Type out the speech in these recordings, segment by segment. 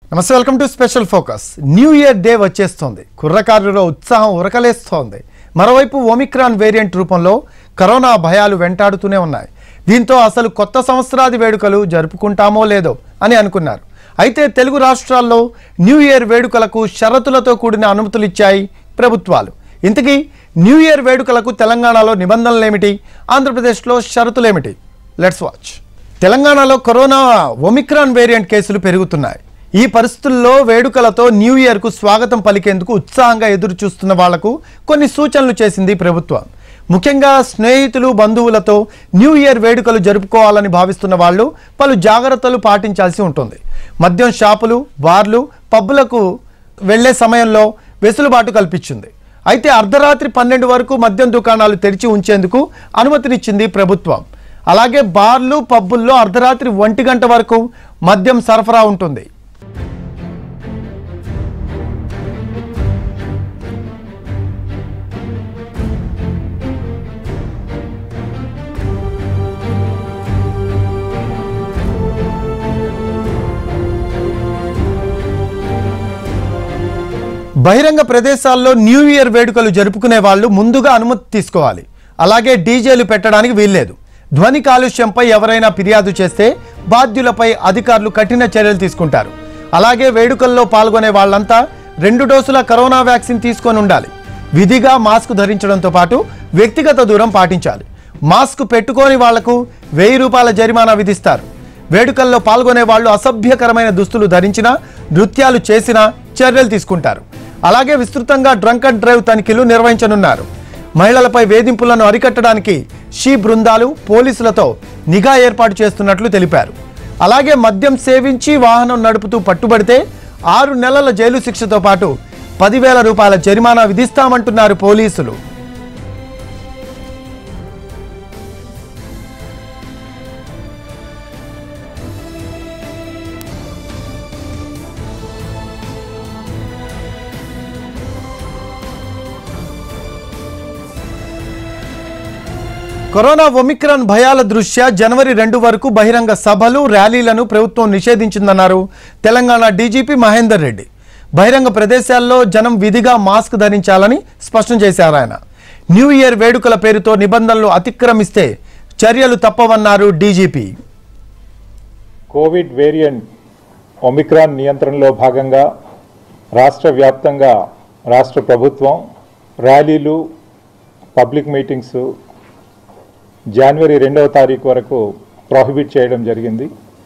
నమస్తే welcome to special focus new year day వచ్చేస్తోంది కుర్రకారులో ఉత్సాహం ఉరకలేస్తోంది మరోవైపు ఒమిక్రాన్ వేరియంట్ రూపంలో కరోనా భయాలు వెంటాడుతూనే ఉన్నాయి దీంతో అసలు కొత్త సంవత్సరాది వేడుకలు జరుపుకుంటామో లేదో అని అనుకున్నారు అయితే తెలుగు రాష్ట్రాల్లో న్యూ ఇయర్ వేడుకలకు షరతులతో కూడిన అనుమతులు ఇచ్చాయి ప్రభుత్వాలు ఇంతకీ న్యూ ఇయర్ వేడుకలకు తెలంగాణలో నిబంధనలేమిటి ఆంధ్రప్రదేశ్లో షరతులేమిటి లెట్స్ వాచ్ తెలంగాణలో కరోనా ఒమిక్రాన్ వేరియంట్ కేసులు పెరుగుతున్నాయి ఈ పరిస్థితుల్లో వేడుకలతో న్యూ ఇయర్కు స్వాగతం పలికేందుకు ఉత్సాహంగా ఎదురు చూస్తున్న వాళ్లకు కొన్ని సూచనలు చేసింది ప్రభుత్వం ముఖ్యంగా స్నేహితులు బంధువులతో న్యూ ఇయర్ వేడుకలు జరుపుకోవాలని భావిస్తున్న వాళ్ళు పలు జాగ్రత్తలు పాటించాల్సి ఉంటుంది మద్యం షాపులు బార్లు పబ్బులకు వెళ్లే సమయంలో వెసులుబాటు కల్పించింది అయితే అర్ధరాత్రి పన్నెండు వరకు మద్యం దుకాణాలు తెరిచి ఉంచేందుకు అనుమతినిచ్చింది ప్రభుత్వం అలాగే బార్లు పబ్బుల్లో అర్ధరాత్రి ఒంటి గంట వరకు మద్యం సరఫరా ఉంటుంది బహిరంగ ప్రదేశాల్లో న్యూ ఇయర్ వేడుకలు జరుపుకునే వాళ్ళు ముందుగా అనుమతి తీసుకోవాలి అలాగే డీజేలు పెట్టడానికి వీల్లేదు ధ్వని కాలుష్యంపై ఎవరైనా ఫిర్యాదు చేస్తే బాధ్యులపై అధికారులు కఠిన చర్యలు తీసుకుంటారు అలాగే వేడుకల్లో పాల్గొనే వాళ్ళంతా రెండు డోసుల కరోనా వ్యాక్సిన్ తీసుకొని ఉండాలి విధిగా మాస్క్ ధరించడంతో పాటు వ్యక్తిగత దూరం పాటించాలి మాస్క్ పెట్టుకోని వాళ్లకు వెయ్యి రూపాయల జరిమానా విధిస్తారు వేడుకల్లో పాల్గొనే వాళ్ళు అసభ్యకరమైన దుస్తులు ధరించినా నృత్యాలు చేసినా చర్యలు తీసుకుంటారు అలాగే విస్తృతంగా డ్రంక్ అండ్ డ్రైవ్ తనిఖీలు నిర్వహించనున్నారు మహిళలపై వేధింపులను అరికట్టడానికి షీ బృందాలు పోలీసులతో నిఘా ఏర్పాటు చేస్తున్నట్లు తెలిపారు అలాగే మద్యం సేవించి వాహనం నడుపుతూ పట్టుబడితే ఆరు నెలల జైలు శిక్షతో పాటు పదివేల రూపాయల జరిమానా విధిస్తామంటున్నారు పోలీసులు కరోనా ఒమిక్రాన్ భయాల దృష్ట్యా జనవరి రెండు వరకు బహిరంగ సభలు ర్యాలీలను ప్రభుత్వం నిషేధించిందన్నారు తెలంగాణ డీజీపీ మహేందర్ రెడ్డి బహిరంగ ప్రదేశాల్లో జనం విధిగా మాస్క్ ధరించాలని స్పష్టం చేశారు ఆయన న్యూ ఇయర్ వేడుకల పేరుతో నిబంధనలు అతిక్రమిస్తే చర్యలు తప్పవన్నారు డీజీపీ కోవిడ్ వేరియంట్ ఒమిక్రాన్ నియంత్రణలో భాగంగా రాష్ట్ర వ్యాప్తంగా రాష్ట్ర ప్రభుత్వం ర్యాలీలు పబ్లిక్ మీటింగ్స్ జనవరి రెండవ తారీఖు వరకు ప్రొహిబిట్ చేయడం జరిగింది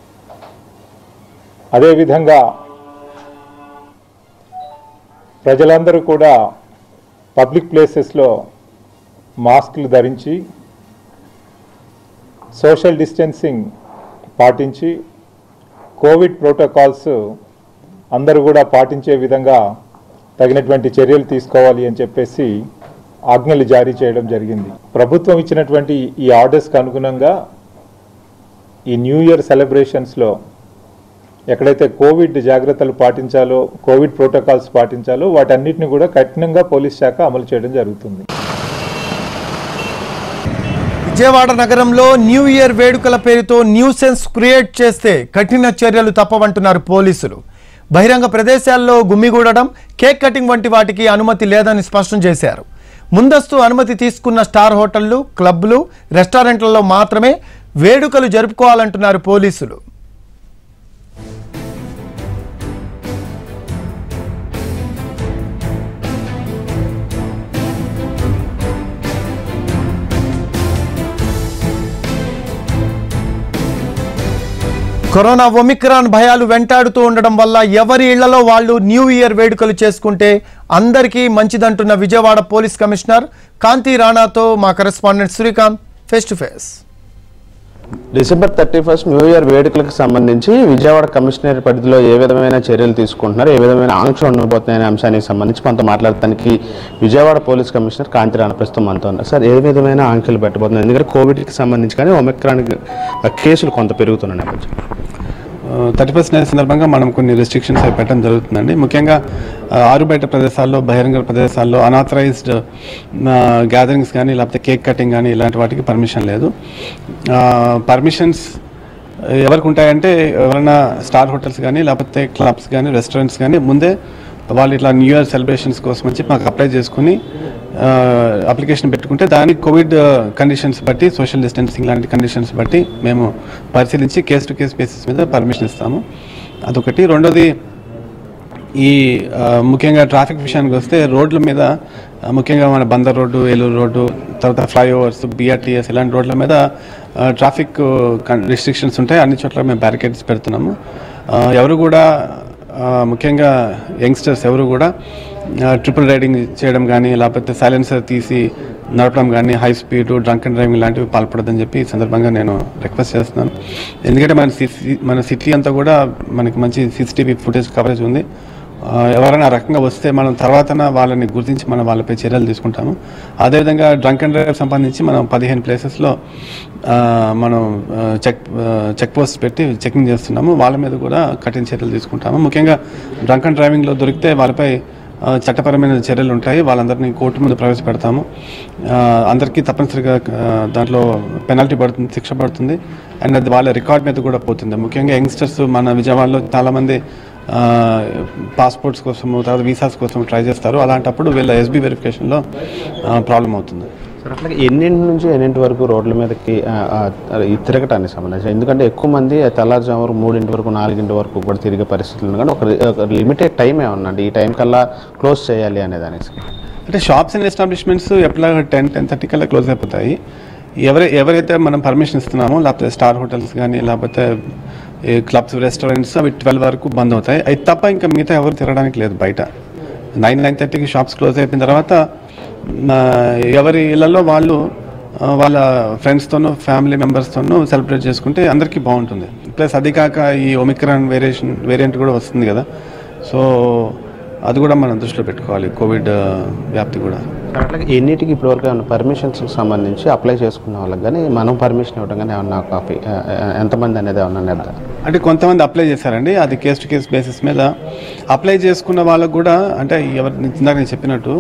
అదేవిధంగా ప్రజలందరూ కూడా పబ్లిక్ ప్లేసెస్లో మాస్కులు ధరించి సోషల్ డిస్టెన్సింగ్ పాటించి కోవిడ్ ప్రోటోకాల్స్ అందరూ కూడా పాటించే విధంగా తగినటువంటి చర్యలు తీసుకోవాలి అని చెప్పేసి ఆజ్ఞలు జారీ చేయడం జరిగింది ప్రభుత్వం ఇచ్చినటువంటి ఈ ఆర్డర్స్కి అనుగుణంగా ఈ న్యూ ఇయర్ సెలబ్రేషన్స్లో ఎక్కడైతే కోవిడ్ జాగ్రత్తలు పాటించాలో కోవిడ్ ప్రోటోకాల్స్ పాటించాలో వాటన్నిటిని కూడా కఠినంగా పోలీస్ శాఖ అమలు చేయడం జరుగుతుంది విజయవాడ నగరంలో న్యూ ఇయర్ వేడుకల పేరుతో న్యూసెన్స్ క్రియేట్ చేస్తే కఠిన చర్యలు తప్పవంటున్నారు పోలీసులు బహిరంగ ప్రదేశాల్లో గుమ్మిగూడడం కేక్ కటింగ్ వంటి వాటికి అనుమతి లేదని స్పష్టం చేశారు ముందస్తు అనుమతి తీసుకున్న స్టార్ హోటళ్లు క్లబ్లు రెస్టారెంట్లలో మాత్రమే వేడుకలు జరుపుకోవాలంటున్నారు పోలీసులు కరోనా ఒమిక్రాన్ భయాలు వెంటాడుతూ ఉండడం వల్ల ఎవరి ఇళ్లలో వాళ్ళు న్యూ ఇయర్ వేడుకలు చేసుకుంటే అందరికీ మంచిదంటున్న విజయవాడ పోలీస్ కమిషనర్ కాంతి రాణాతో మా correspondent Srikanth face to face December thirty first new year వేడుకలకు సంబంధించి విజయవాడ కమిషనర్ పరిధిలో ఏ విధమైన చర్యలు తీసుకుంటున్నారు ఏ విధమైన ఆంక్షలు ఉండబోతున్నాయనే అంశానికి సంబంధించి మనతో మాట్లాడటానికి విజయవాడ పోలీస్ కమిషనర్ కాంతి రాణ ప్రస్తుతం మనతో ఉన్నారు సార్ ఏ విధమైన ఆంక్షలు పెట్టబోతున్నారు ఎందుకంటే కోవిడ్కి సంబంధించి కానీ ఒమిక్రాన్ కేసులు కొంత పెరుగుతున్న నేపథ్యం థర్టీ ఫస్ట్ డే సందర్భంగా మనం కొన్ని రెస్ట్రిక్షన్స్ అవి పెట్టడం జరుగుతుందండి ముఖ్యంగా ఆ, ఆరు బయట ప్రదేశాల్లో బహిరంగ ప్రదేశాల్లో అనాథరైజ్డ్ గ్యాదరింగ్స్ కానీ లేకపోతే కేక్ కటింగ్ కానీ ఇలాంటి వాటికి పర్మిషన్ లేదు పర్మిషన్స్ ఎవరికి ఉంటాయంటే ఎవరైనా స్టార్ హోటల్స్ కానీ లేకపోతే క్లబ్స్ కానీ రెస్టారెంట్స్ కానీ ముందే వాళ్ళు ఇట్లా న్యూ ఇయర్ సెలబ్రేషన్స్ కోసం అని చెప్పి మాకు అప్లై చేసుకుని అప్లికేషన్ పెట్టుకుంటే దానికి కోవిడ్ కండిషన్స్ బట్టి సోషల్ డిస్టెన్సింగ్ లాంటి కండిషన్స్ బట్టి మేము పరిశీలించి కేస్ టు కేస్ బేసిస్ మీద పర్మిషన్ ఇస్తాము అదొకటి రెండోది ఈ ఆ, ముఖ్యంగా ట్రాఫిక్ విషయానికి వస్తే రోడ్ల మీద ఆ, ముఖ్యంగా మన బందర్ రోడ్డు ఏలూరు రోడ్డు తర్వాత ఫ్లైఓవర్స్ బీఆర్టీఎస్ ఇలాంటి రోడ్ల మీద ఆ, ట్రాఫిక్ రిస్ట్రిక్షన్స్ ఉంటాయి అన్ని చోట్ల మేము బ్యారికేడ్స్ పెడుతున్నాము ఆ, ఎవరు కూడా ఆ, ముఖ్యంగా యంగ్స్టర్స్ ఎవరు కూడా ట్రిపుల్ రైడింగ్ చేయడం కానీ లేకపోతే సైలెన్సర్ తీసి నడపడం కానీ high speed drunk and driving లాంటివి పాల్పడదని చెప్పి ఈ సందర్భంగా నేను రిక్వెస్ట్ చేస్తున్నాను ఎందుకంటే మన సిటీ మన సిటీ అంతా కూడా మనకి మంచి సీసీటీవీ ఫుటేజ్ కవరేజ్ ఉంది ఆ, ఎవరైనా ఆ రకంగా వస్తే మనం తర్వాతన వాళ్ళని గుర్తించి మనం వాళ్ళపై చర్యలు తీసుకుంటాము అదేవిధంగా డ్రంక్ అండ్ డ్రైవ్ సంబంధించి మనం పదిహేను ప్లేసెస్లో మనం ఆ, చెక్ ఆ, చెక్ పోస్ట్ పెట్టి చెకింగ్ చేస్తున్నాము వాళ్ళ మీద కూడా కఠిన చర్యలు తీసుకుంటాము ముఖ్యంగా డ్రంక్ అండ్ డ్రైవింగ్లో దొరికితే వాళ్ళపై ఆ, చట్టపరమైన చర్యలు ఉంటాయి వాళ్ళందరినీ కోర్టు ముందు ప్రవేశపెడతాము ఆ, అందరికీ తప్పనిసరిగా ఆ, దాంట్లో పెనాల్టీ పడుతుంది శిక్ష పడుతుంది అండ్ అది వాళ్ళ రికార్డ్ మీద కూడా పోతుంది ముఖ్యంగా యంగ్స్టర్స్ మన విజయవాడలో చాలామంది పాస్పోర్ట్స్ కోసము తర్వాత వీసాస్ కోసం ట్రై చేస్తారు అలాంటప్పుడు వీళ్ళ ఎస్బీ వెరిఫికేషన్లో ప్రాబ్లం అవుతుంది సార్ అట్లాగే ఎన్నింటి నుంచి ఎన్నింటి వరకు రోడ్ల మీదకి ఆ, ఆ, ఈ తిరగటానికి సంబంధించి ఎందుకంటే ఎక్కువ మంది తెల్లారుజాము వరకు మూడింటి వరకు నాలుగింటి వరకు కూడా తిరిగే పరిస్థితులు ఉన్నాయి కానీ ఒక ఒక లిమిటెడ్ టైం ఏమన్నా ఈ టైం కల్లా క్లోజ్ చేయాలి అనే దానికి అంటే షాప్స్ అండ్ ఎస్టాబ్లిష్మెంట్స్ ఎట్లాగా టెన్ టెన్ థర్టీ కల్లా క్లోజ్ అయిపోతాయి ఎవరై ఎవరైతే మనం పర్మిషన్ ఇస్తున్నామో లేకపోతే స్టార్ హోటల్స్ కానీ లేకపోతే ఈ క్లబ్స్ రెస్టారెంట్స్ అవి ట్వెల్వ్ వరకు బంద్ అవుతాయి అవి తప్ప ఇంకా మిగతా ఎవరు తిరగడానికి లేదు బయట నైన్ నైన్ థర్టీకి షాప్స్ క్లోజ్ అయిపోయిన తర్వాత ఆ, ఎవరి ఇళ్లలో వాళ్ళు ఆ, వాళ్ళ ఫ్రెండ్స్తోనూ ఫ్యామిలీ మెంబర్స్తోనూ సెలబ్రేట్ చేసుకుంటే అందరికీ బాగుంటుంది ప్లస్ అది కాక ఈ ఒమిక్రాన్ వేరియేషన్ వేరియంట్ కూడా వస్తుంది కదా సో అది కూడా మనం దృష్టిలో పెట్టుకోవాలి కోవిడ్ ఆ, వ్యాప్తి కూడా సార్ అట్లాగే ఎన్నిటికి ఇప్పటివరకు ఏమన్నా పర్మిషన్స్కి సంబంధించి అప్లై చేసుకున్న వాళ్ళకి కానీ మనం పర్మిషన్ ఇవ్వడం కానీ ఏమన్నా కాపీ ఎంతమంది అనేది ఏమన్నా నిర్ధారణ అంటే కొంతమంది అప్లై చేశారండి అది కేస్ టు కేస్ బేసిస్ మీద అప్లై చేసుకున్న వాళ్ళకు కూడా అంటే ఎవరు ఇందాక నేను చెప్పినట్టు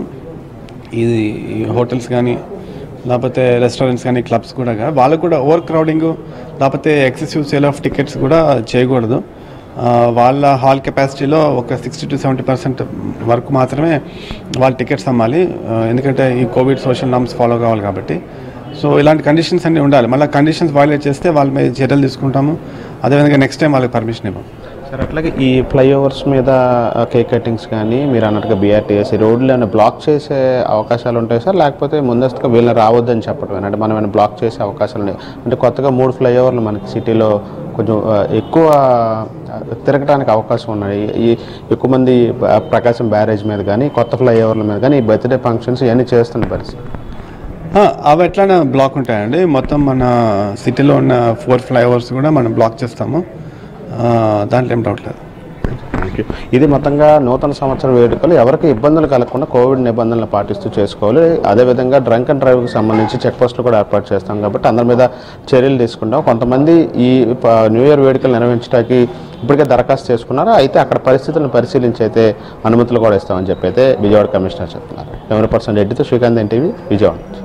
ఇది ఈ హోటల్స్ కానీ లేకపోతే రెస్టారెంట్స్ కానీ క్లబ్స్ కూడా గా- వాళ్ళకు కూడా ఓవర్ క్రౌడింగ్ లేకపోతే ఎక్సెసివ్ సేల్ ఆఫ్ టికెట్స్ కూడా చేయకూడదు ఆ, వాళ్ళ హాల్ కెపాసిటీలో ఒక సిక్స్టీ టు సెవెంటీ పర్సెంట్ వరకు మాత్రమే వాళ్ళ టికెట్స్ అమ్మాలి ఆ, ఎందుకంటే ఈ కోవిడ్ సోషల్ నామ్స్ ఫాలో కావాలి కాబట్టి సో ఇలాంటి కండిషన్స్ అన్నీ ఉండాలి మళ్ళీ కండిషన్స్ వైలేట్ చేస్తే వాళ్ళ మీద చర్యలు తీసుకుంటాము అదేవిధంగా నెక్స్ట్ టైం వాళ్ళకి పర్మిషన్ ఇవ్వం సార్ అట్లాగే ఈ ఫ్లైఓవర్స్ మీద కేక్ కటింగ్స్ కానీ మీరు అన్నట్టుగా బీఆర్టీఎస్ ఈ రోడ్లు ఏమైనా బ్లాక్ చేసే అవకాశాలు ఉంటాయి సార్ లేకపోతే ముందస్తుగా వీళ్ళని రావద్దని చెప్పడం అంటే మనం ఏమైనా బ్లాక్ చేసే అవకాశాలు ఉన్నాయి అంటే కొత్తగా మూడు ఫ్లైఓవర్లు మనకి సిటీలో కొంచెం ఆ, ఎక్కువ ఆ, తిరగడానికి అవకాశం ఉన్నాయి ఈ ఎక్కువ మంది ఆ, ప్రకాశం బ్యారేజ్ మీద కానీ కొత్త ఫ్లైఓవర్ల మీద కానీ ఈ బర్త్డే ఫంక్షన్స్ ఇవన్నీ చేస్తున్న పరిస్థితి ఆ, అవి ఎట్లనే బ్లాక్ ఉంటాయండి మొత్తం మన సిటీలో ఉన్న ఫోర్ ఫ్లైఓవర్స్ కూడా మనం బ్లాక్ చేస్తాము ఆ, దాంట్లో ఏం డౌట్ లేదు థ్యాంక్ యూ ఇది మొత్తంగా నూతన సంవత్సరం వేడుకలు ఎవరికి ఇబ్బందులు కలగకుండా కోవిడ్ నిబంధనలు పాటిస్తూ చేసుకోవాలి అదేవిధంగా డ్రంక్ అండ్ డ్రైవ్కి సంబంధించి చెక్ పోస్టులు కూడా ఏర్పాటు చేస్తాం కాబట్టి అందరి మీద చర్యలు తీసుకుంటాం కొంతమంది ఈ ప- న్యూ ఇయర్ వేడుకలు నిర్వహించడానికి ఇప్పటికే దరఖాస్తు చేసుకున్నారు అయితే అక్కడ పరిస్థితులను పరిశీలించి అయితే అనుమతులు కూడా ఇస్తామని చెప్పి అయితే విజయవాడ కమిషనర్ చెప్తున్నారు కెమెరా పర్సన్ రెడ్డితో శ్రీకాంత్ ఎన్టీవీ విజయవాడ నుంచి.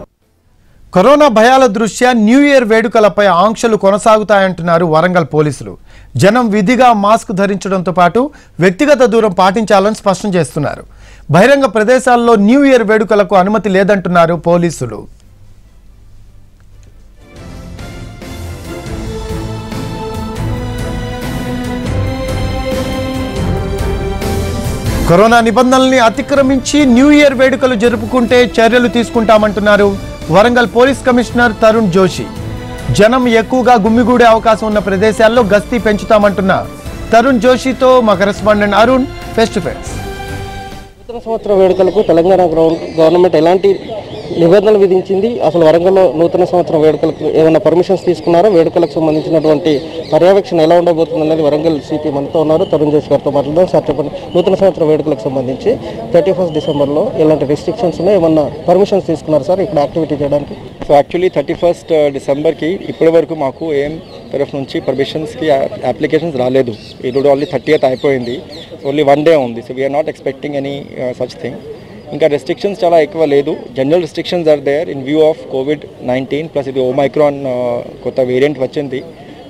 కరోనా భయాల దృష్ట్యా న్యూ ఇయర్ వేడుకలపై ఆంక్షలు కొనసాగుతాయంటున్నారు వరంగల్ పోలీసులు జనం విధిగా మాస్క్ ధరించడంతో పాటు వ్యక్తిగత దూరం పాటించాలని స్పష్టం చేస్తున్నారు బహిరంగ ప్రదేశాల్లో న్యూ ఇయర్ వేడుకలకు అనుమతి లేదంటున్నారు పోలీసులు కరోనా నిబంధనల్ని అతిక్రమించి న్యూ ఇయర్ వేడుకలు జరుపుకుంటే చర్యలు తీసుకుంటామంటున్నారు వరంగల్ పోలీస్ కమిషనర్ తరుణ్ జోషి జనం ఎక్కువగా గుమ్మిగూడే అవకాశం ఉన్న ప్రదేశాల్లో గస్తీ పెంచుతామంటున్న తరుణ్ జోషితో మా correspondent Arun face to face నూతన సంవత్సర వేడుకలకు తెలంగాణ గ్రౌండ్ గవర్నమెంట్ ఎలాంటి నిబంధనలు విధించింది అసలు వరంగల్లో నూతన సంవత్సరం వేడుకలకు ఏమైనా పర్మిషన్స్ తీసుకున్నారో వేడుకలకు సంబంధించినటువంటి పర్యవేక్షణ ఎలా ఉండబోతుంది అనేది వరంగల్ సిపి మనతో ఉన్నారు తరుణ్ జోషి గారితో మాట్లాడదాం సార్ చెప్పండి నూతన సంవత్సర వేడుకలకు సంబంధించి థర్టీ ఫస్ట్ డిసెంబర్లో ఎలాంటి రెస్ట్రిక్షన్స్ ఉన్నాయి ఏమన్నా పర్మిషన్స్ తీసుకున్నారు సార్ ఇక్కడ యాక్టివిటీ చేయడానికి సో యాక్చువల్లీ థర్టీ ఫస్ట్ డిసెంబర్కి ఇప్పటి వరకు మాకు ఏం తరఫు నుంచి పర్మిషన్స్కి అప్లికేషన్స్ రాలేదు ఈరోజు ఆల్రెడీ థర్టీ అయిపోయింది ఓన్లీ వన్ డే ఉంది so we're not expecting any such thing ఇంకా రెస్ట్రిక్షన్స్ చాలా ఎక్కువ లేదు general restrictions are there in view of covid nineteen plus ఇది ఓమైక్రాన్ కొత్త వేరియంట్ వచ్చింది so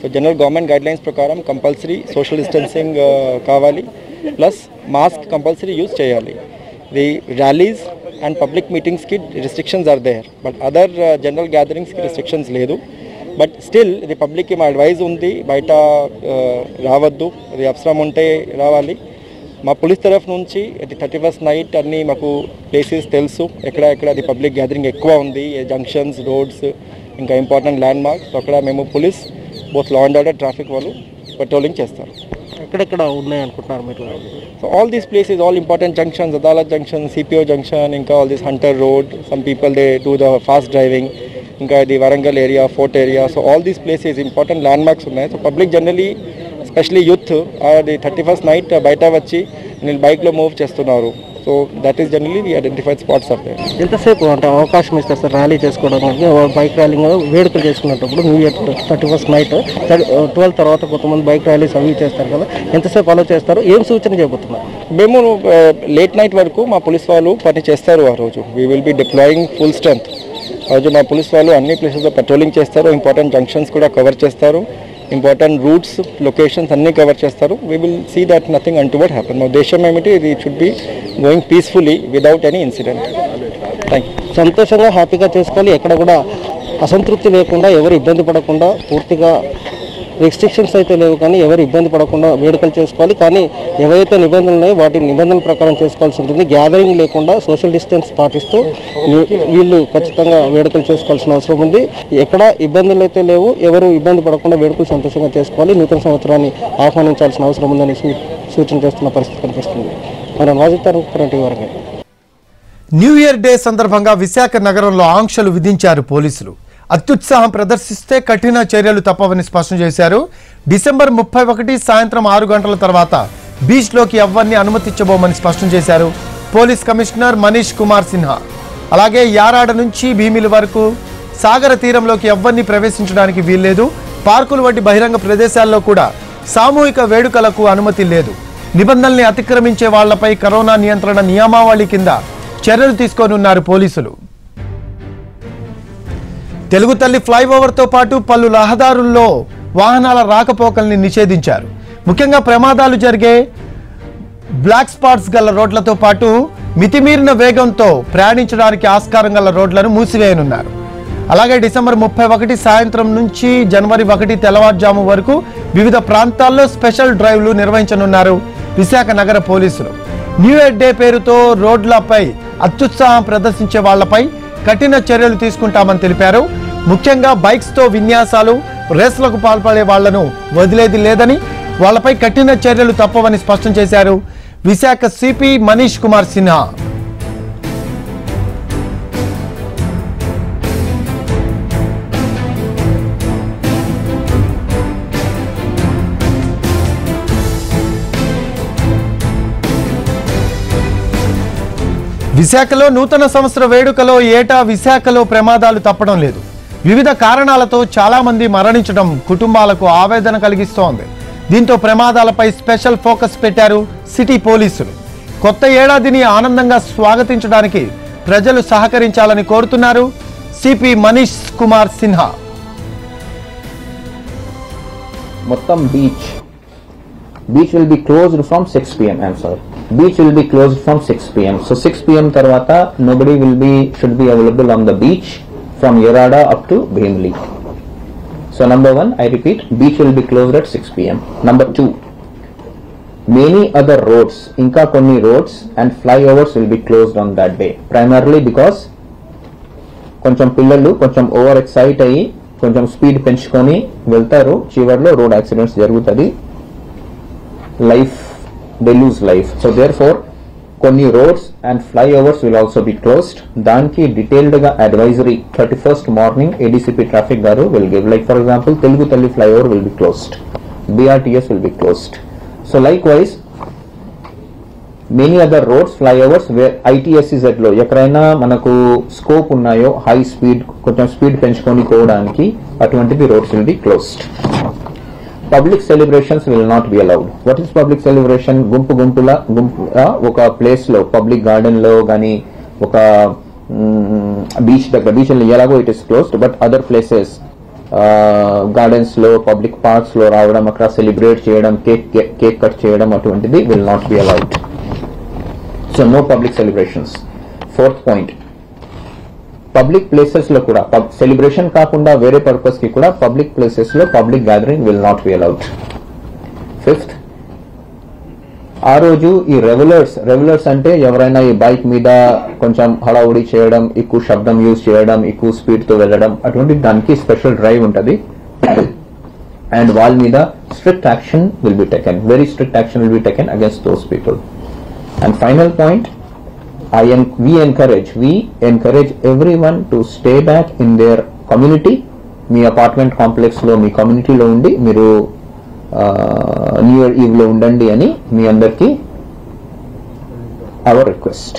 so general government guidelines ప్రకారం కంపల్సరీ సోషల్ డిస్టెన్సింగ్ కావాలి ప్లస్ మాస్క్ కంపల్సరీ యూజ్ చేయాలి ది ర్యాలీస్ అండ్ పబ్లిక్ మీటింగ్స్కి restrictions are there but other general గ్యాదరింగ్స్కి restrictions లేదు but still ఇది పబ్లిక్కి మా అడ్వైజ్ ఉంది బయట uh, రావద్దు అది అవసరం ఉంటే రావాలి మా పోలీస్ తరఫు నుంచి అది థర్టీ ఫస్ట్ నైట్ అన్నీ మాకు ప్లేసెస్ తెలుసు ఎక్కడ ఎక్కడ అది పబ్లిక్ గ్యాదరింగ్ ఎక్కువ ఉంది జంక్షన్స్ రోడ్స్ ఇంకా ఇంపార్టెంట్ ల్యాండ్ మార్క్స్ అక్కడ మేము police both law and order traffic వాళ్ళు పెట్రోలింగ్ చేస్తారు ఎక్కడెక్కడ ఉన్నాయి అనుకుంటున్నారు మీరు so all these places all important junctions Adalat junction CPO junction ఇంకా all this Hunter road some people they do the fast driving ఇంకా ఇది Warangal area fort area so all these places important landmarks ఉన్నాయి so public generally especially youth అది thirty first night బయట వచ్చి నేను బైక్లో move చేస్తున్నారు so that is generally the identified spots of there ఎంతసేపు అంటే అవకాశం ఇస్తారు సార్ ర్యాలీ చేసుకోవడానికి బైక్ ర్యాలీ వేడుకలు చేసుకునేటప్పుడు new year thirty first night twelve తర్వాత కొంతమంది బైక్ ర్యాలీస్ అవి చేస్తారు కదా ఎంతసేపు అలో చేస్తారు ఏం సూచన చేయబోతున్నారు మేము లేట్ నైట్ వరకు మా పోలీస్ వాళ్ళు పని చేస్తారు ఆ రోజు we will be deploying full strength ఆ రోజు మా పోలీస్ వాళ్ళు అన్ని ప్లేసెస్లో పెట్రోలింగ్ చేస్తారు ఇంపార్టెంట్ జంక్షన్స్ కూడా కవర్ చేస్తారు ఇంపార్టెంట్ రూట్స్ లొకేషన్స్ అన్నీ కవర్ చేస్తారు we will see that nothing అంటూ వట్ హ్యాపన్ మా ఉద్దేశం ఏమిటి ఇది should be going peacefully without any incident thank you సంతోషంగా హ్యాపీగా చేసుకోవాలి ఎక్కడ కూడా అసంతృప్తి లేకుండా ఎవరు ఇబ్బంది పడకుండా పూర్తిగా రెస్ట్రిక్షన్స్ అయితే లేవు కానీ ఎవరు ఇబ్బంది పడకుండా వేడుకలు చేసుకోవాలి కానీ ఏవైతే నిబంధనలు ఉన్నాయో వాటి నిబంధనల ప్రకారం చేసుకోవాల్సి ఉంటుంది గ్యాదరింగ్ లేకుండా సోషల్ డిస్టెన్స్ పాటిస్తూ వీ- వీళ్ళు ఖచ్చితంగా వేడుకలు చేసుకోవాల్సిన అవసరం ఉంది ఎక్కడ ఇబ్బందులు అయితే లేవు ఎవరు ఇబ్బంది పడకుండా వేడుకలు సంతోషంగా చేసుకోవాలి నూతన సంవత్సరాన్ని ఆహ్వానించాల్సిన అవసరం ఉందని సూ- సూచన చేస్తున్న పరిస్థితి కనిపిస్తుంది మన వాజితారు కరెంట్ వరకు న్యూ ఇయర్ డే సందర్భంగా విశాఖ నగరంలో ఆంక్షలు విధించారు పోలీసులు అత్యుత్సాహం ప్రదర్శిస్తే కఠిన చర్యలు తప్పవని స్పష్టం చేశారు డిసెంబర్ ముప్పై ఒకటి సాయంత్రం ఆరు గంటల తర్వాత బీచ్లోకి ఎవ్వరిని అనుమతించబోమని స్పష్టం చేశారు పోలీస్ కమిషనర్ మనీష్ కుమార్ సిన్హా అలాగే యారాడ నుంచి భీమిలి వరకు సాగర తీరంలోకి ఎవ్వరిని ప్రవేశించడానికి వీల్లేదు పార్కులు వంటి బహిరంగ ప్రదేశాల్లో కూడా సామూహిక వేడుకలకు అనుమతి లేదు నిబంధనల్ని అతిక్రమించే వాళ్లపై కరోనా నియంత్రణ నియమావళి కింద చర్యలు తీసుకోనున్నారు పోలీసులు తెలుగు తల్లి ఫ్లైఓవర్తో పాటు పలు రహదారుల్లో వాహనాల రాకపోకల్ని నిషేధించారు ముఖ్యంగా ప్రమాదాలు జరిగే బ్లాక్ స్పాట్స్ గల రోడ్లతో పాటు మితిమీరిన వేగంతో ప్రయాణించడానికి ఆస్కారం గల రోడ్లను మూసివేయనున్నారు అలాగే డిసెంబర్ ముప్పై ఒకటి సాయంత్రం నుంచి జనవరి ఒకటి తెల్లవారుజాము వరకు వివిధ ప్రాంతాల్లో స్పెషల్ డ్రైవ్లు నిర్వహించనున్నారు విశాఖ నగర పోలీసులు న్యూ ఇయర్ డే పేరుతో రోడ్లపై అత్యుత్సాహం ప్రదర్శించే వాళ్లపై కఠిన చర్యలు తీసుకుంటామని తెలిపారు ముఖ్యంగా బైక్స్తో విన్యాసాలు రేసులకు పాల్పడే వాళ్లను వదిలేది లేదని వాళ్లపై కఠిన చర్యలు తప్పవని స్పష్టం చేశారు విశాఖ సిపి మనీష్ కుమార్ సిన్హా విశాఖలో నూతన సంవత్సర వేడుకలో ఏటా విశాఖలో ప్రమాదాలు తప్పడం లేదు వివిధ కారణాలతో చాలా మంది మరణించడం కుటుంబాలకు ఆవేదన కలిగిస్తోంది దీంతో ప్రమాదాలపై స్పెషల్ ఫోకస్ పెట్టారు సిటీ పోలీసులు కొత్త ఏడాదిని ఆనందంగా స్వాగతించడానికి ప్రజలు సహకరించాలని కోరుతున్నారు సిపి మనీష్ కుమార్ సిన్హా మొత్తం beach beach will be closed from six PM I'm sorry beach will be closed from six PM so six PM తర్వాత nobody will be should be available on the beach from Yarada up to Bheemili so number one I repeat beach will be closed at six PM number two many other roads ఇంకా కొన్ని roads and flyovers will be closed on that day primarily because కొంచెం పిల్లలు కొంచెం over excite అయ్యి కొంచెం speed పెంచుకొని వెళ్తారు చివర్లో రోడ్ యాక్సిడెంట్స్ జరుగుతుంది life they lose life so therefore కొన్ని roads and flyovers will also be closed దానికి డీటెయిల్డ్ గా advisory thirty first morning ADCP traffic గారు will give like for example Telugu Thalli flyover will be closed BRTS will be closed so likewise many other roads flyovers where ఐటీఎస్సీజెడ్ లో ఎక్కడైనా మనకు scope ఉన్నాయో high speed కొంచెం speed పెంచుకొని పోవడానికి అటువంటిది roads will be closed public celebrations will not be allowed what is public celebration గుంపు గుంపుల గుంపుగా ఒక ప్లేస్ లో పబ్లిక్ గార్డెన్ లో గానీ ఒక బీచ్ దగ్గర బీచ్ ఎలాగో it is closed but other places gardens లో పబ్లిక్ పార్క్స్ లో రావడం అక్కడ సెలబ్రేట్ చేయడం కేక్ కేక్ కట్ చేయడం అటువంటిది will not be allowed so no public celebrations fourth point public places లో కూడా సెలబ్రేషన్ కాకుండా వేరే పర్పస్ కి కూడా పబ్లిక్ ప్లేసెస్ లో public gathering will not be allowed fifth ఆ రోజు ఈ రెగ్యులర్స్ రెగ్యులర్స్ అంటే ఎవరైనా ఈ బైక్ మీద కొంచెం హడావుడి చేయడం ఎక్కువ శబ్దం యూజ్ చేయడం ఎక్కువ స్పీడ్ తో వెళ్ళడం అటువంటి దానికి స్పెషల్ డ్రైవ్ ఉంటుంది అండ్ వాళ్ళ మీద strict action will be taken very strict action will be taken against those people and final point I en- we encourage we encourage everyone to stay back in their community మీ apartment complex లో మీ కమ్యూనిటీలో ఉండి మీరు new year ఈవ్ లో ఉండండి అని మీ అందరికి అవర్ రిక్వెస్ట్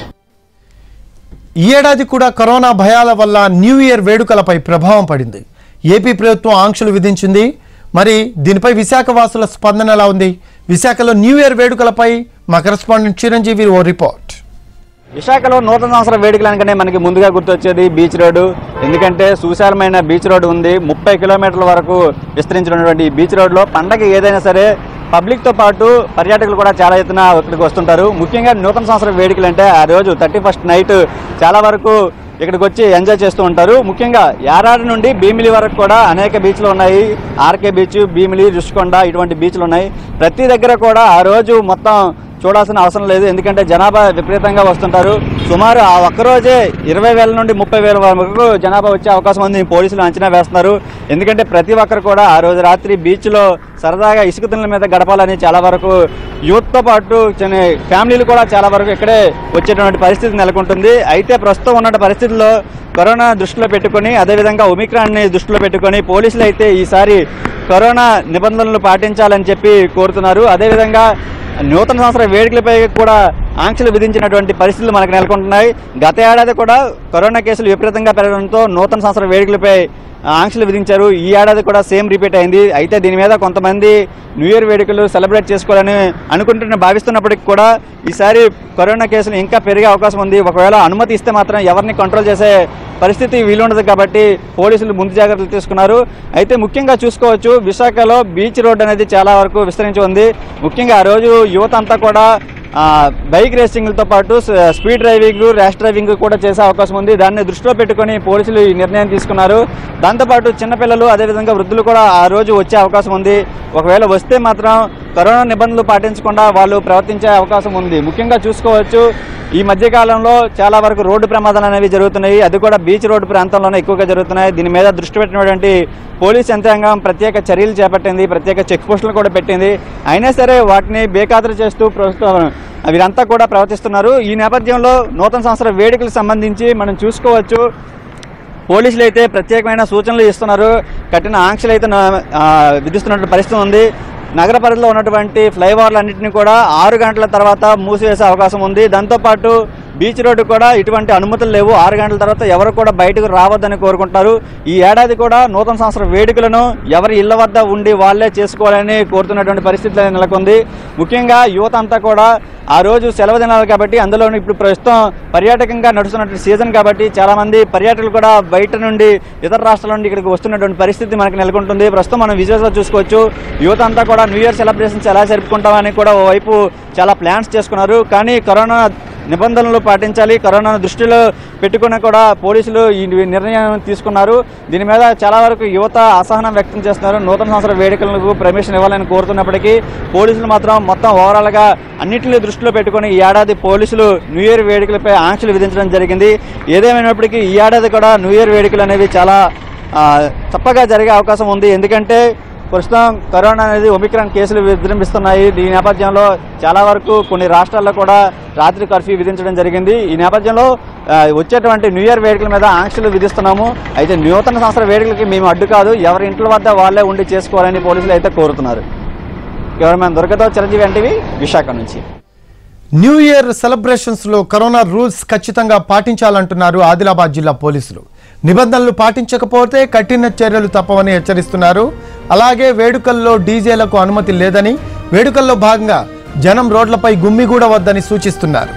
ఈ ఏడాది కూడా కరోనా భయాల వల్ల న్యూ ఇయర్ వేడుకలపై ప్రభావం పడింది ఏపీ ప్రభుత్వం ఆంక్షలు విధించింది మరి దీనిపై విశాఖ వాసుల స్పందన ఎలా ఉంది విశాఖలో న్యూ ఇయర్ వేడుకలపై మా కరెస్పాండెంట్ చిరంజీవి ఓ రిపోర్ట్ విశాఖలో నూతన సంవత్సరం వేడుకలు అనగానే మనకి ముందుగా గుర్తొచ్చేది బీచ్ రోడ్డు ఎందుకంటే సుశాలమైన బీచ్ రోడ్డు ఉంది ముప్పై కిలోమీటర్ల వరకు విస్తరించినటువంటి ఈ బీచ్ రోడ్లో పండగ ఏదైనా సరే పబ్లిక్తో పాటు పర్యాటకులు కూడా చాలా ఎత్తున ఇక్కడికి వస్తుంటారు ముఖ్యంగా నూతన సంవత్సరం వేడుకలు అంటే ఆ రోజు థర్టీ ఫస్ట్ నైట్ చాలా వరకు ఇక్కడికి వచ్చి ఎంజాయ్ చేస్తూ ఉంటారు ముఖ్యంగా యారాడు నుండి భీమిలి వరకు కూడా అనేక బీచ్లు ఉన్నాయి ఆర్కే బీచ్ భీమిలి రుషికొండ ఇటువంటి బీచ్లు ఉన్నాయి ప్రతి దగ్గర కూడా ఆ రోజు మొత్తం చూడాల్సిన అవసరం లేదు ఎందుకంటే జనాభా విపరీతంగా వస్తుంటారు సుమారు ఆ ఒక్కరోజే ఇరవై వేల నుండి ముప్పై వేల వరకు జనాభా వచ్చే అవకాశం ఉంది పోలీసులు అంచనా వేస్తున్నారు ఎందుకంటే ప్రతి ఒక్కరు కూడా ఆ రోజు రాత్రి బీచ్లో సరదాగా ఇసుక తిన్నల మీద గడపాలని చాలా వరకు యూత్తో పాటు చిన్న ఫ్యామిలీలు కూడా చాలా వరకు ఇక్కడే వచ్చేటువంటి పరిస్థితి నెలకొంటుంది అయితే ప్రస్తుతం ఉన్న పరిస్థితుల్లో కరోనా దృష్టిలో పెట్టుకొని అదేవిధంగా ఒమిక్రాన్ని దృష్టిలో పెట్టుకొని పోలీసులు అయితే ఈసారి కరోనా నిబంధనలు పాటించాలని చెప్పి కోరుతున్నారు అదేవిధంగా నూతన సంవత్సర వేడుకలపై కూడా ఆంక్షలు విధించినటువంటి పరిస్థితులు మనకు నెలకొంటున్నాయి గత ఏడాది కూడా కరోనా కేసులు విపరీతంగా పెరగడంతో నూతన సంవత్సర వేడుకలపై ఆంక్షలు విధించారు ఈ ఏడాది కూడా సేమ్ రిపీట్ అయింది అయితే దీని మీద కొంతమంది న్యూ ఇయర్ వేడుకలు సెలబ్రేట్ చేసుకోవాలని అనుకుంటున్న భావిస్తున్నప్పటికీ కూడా ఈసారి కరోనా కేసులు ఇంకా పెరిగే అవకాశం ఉంది ఒకవేళ అనుమతి ఇస్తే మాత్రం ఎవరిని కంట్రోల్ చేసే పరిస్థితి వీలుండదు కాబట్టి పోలీసులు ముందు జాగ్రత్తలు తీసుకున్నారు అయితే ముఖ్యంగా చూసుకోవచ్చు విశాఖలో బీచ్ రోడ్ అనేది చాలా వరకు విస్తరించి ఉంది ముఖ్యంగా ఆ రోజు యువత అంతా కూడా ఆ, బైక్ రేసింగ్లతో పాటు స- స్పీడ్ డ్రైవింగ్ ర్యాష్ డ్రైవింగ్ కూడా చేసే అవకాశం ఉంది దాన్ని దృష్టిలో పెట్టుకొని పోలీసులు ఈ నిర్ణయం తీసుకున్నారు దాంతోపాటు చిన్నపిల్లలు అదేవిధంగా వృద్ధులు కూడా ఆ రోజు వచ్చే అవకాశం ఉంది ఒకవేళ వస్తే మాత్రం కరోనా నిబంధనలు పాటించకుండా వాళ్ళు ప్రవర్తించే అవకాశం ఉంది ముఖ్యంగా చూసుకోవచ్చు ఈ మధ్యకాలంలో చాలా వరకు రోడ్డు ప్రమాదాలు అనేవి జరుగుతున్నాయి అది కూడా బీచ్ రోడ్డు ప్రాంతంలోనే ఎక్కువగా జరుగుతున్నాయి దీని మీద దృష్టి పెట్టినటువంటి పోలీస్ యంత్రాంగం ప్రత్యేక చర్యలు చేపట్టింది ప్రత్యేక చెక్ పోస్టులు కూడా పెట్టింది అయినా సరే వాటిని బేఖాతరు చేస్తూ ప్రస్తుతం వీరంతా కూడా ప్రవర్తిస్తున్నారు ఈ నేపథ్యంలో నూతన సంవత్సర వేడుకలకు సంబంధించి మనం చూసుకోవచ్చు పోలీసులు అయితే ప్రత్యేకమైన సూచనలు ఇస్తున్నారు కఠిన ఆంక్షలు అయితే నా- ఆ, విధిస్తున్నటువంటి పరిస్థితి ఉంది నగర పరిధిలో ఉన్నటువంటి ఫ్లైఓవర్లన్నింటినీ కూడా ఆరు గంటల తర్వాత మూసివేసే అవకాశం ఉంది దాంతోపాటు బీచ్ రోడ్డు కూడా ఇటువంటి అనుమతులు లేవు ఆరు గంటల తర్వాత ఎవరు కూడా బయటకు రావద్దని కోరుకుంటారు ఈ ఏడాది కూడా నూతన సంవత్సర వేడుకలను ఎవరి ఇళ్ల వద్ద ఉండి వాళ్ళే చేసుకోవాలని కోరుతున్నటువంటి పరిస్థితి నెలకొంది ముఖ్యంగా యువత అంతా కూడా ఆ రోజు సెలవు దినాలు కాబట్టి అందులో ఇప్పుడు ప్రస్తుతం పర్యాటకంగా నడుస్తున్నటువంటి సీజన్ కాబట్టి చాలా మంది పర్యాటకులు కూడా బయట నుండి ఇతర రాష్ట్రాల నుండి ఇక్కడికి వస్తున్నటువంటి పరిస్థితి మనకు నెలకొంటుంది ప్రస్తుతం మనం విజువల్స్లో చూసుకోవచ్చు యువత అంతా కూడా న్యూ ఇయర్ సెలబ్రేషన్స్ ఎలా జరుపుకుంటామని కూడా ఓవైపు చాలా ప్లాన్స్ చేసుకున్నారు కానీ కరోనా నిబంధనలు పాటించాలి కరోనాను దృష్టిలో పెట్టుకుని కూడా పోలీసులు ఈ నిర్ణయం తీసుకున్నారు దీని మీద చాలా వరకు యువత అసహనం వ్యక్తం చేస్తున్నారు నూతన సంవత్సర వేడుకలకు పర్మిషన్ ఇవ్వాలని కోరుతున్నప్పటికీ పోలీసులు మాత్రం మొత్తం ఓవరాల్గా అన్నింటినీ దృష్టిలో పెట్టుకుని ఈ ఏడాది పోలీసులు న్యూ ఇయర్ వేడుకలపై ఆంక్షలు విధించడం జరిగింది ఏదేమైనప్పటికీ ఈ ఏడాది కూడా న్యూ ఇయర్ వేడుకలు అనేవి చాలా ఆ, చప్పగా జరిగే అవకాశం ఉంది ఎందుకంటే ప్రస్తుతం కరోనా అనేది ఒమిక్రాన్ కేసులు విజృంభిస్తున్నాయి ఈ నేపథ్యంలో చాలా వరకు కొన్ని రాష్ట్రాల్లో కూడా రాత్రి కర్ఫ్యూ విధించడం జరిగింది ఈ నేపథ్యంలో ఆ, వచ్చేటువంటి న్యూ ఇయర్ వేడుకల మీద ఆంక్షలు విధిస్తున్నాము అయితే నూతన సంవత్సర వేడుకలకి మేము అడ్డు కాదు ఎవరి ఇంట్ల వద్ద వాళ్ళే ఉండి చేసుకోవాలని పోలీసులు అయితే కోరుతున్నారు కెమెరామెన్ దొరకతో చిరంజీవి ఎన్టీవీ విశాఖ నుంచి న్యూ ఇయర్ సెలబ్రేషన్స్ లో కరోనా రూల్స్ ఖచ్చితంగా పాటించాలంటున్నారు ఆదిలాబాద్ జిల్లా పోలీసులు నిబంధనలు పాటించకపోతే కఠిన చర్యలు తప్పవని హెచ్చరిస్తున్నారు అలాగే వేడుకల్లో డీజేలకు అనుమతి లేదని వేడుకల్లో భాగంగా జనం రోడ్లపై గుమ్మిగూడవద్దని సూచిస్తున్నారు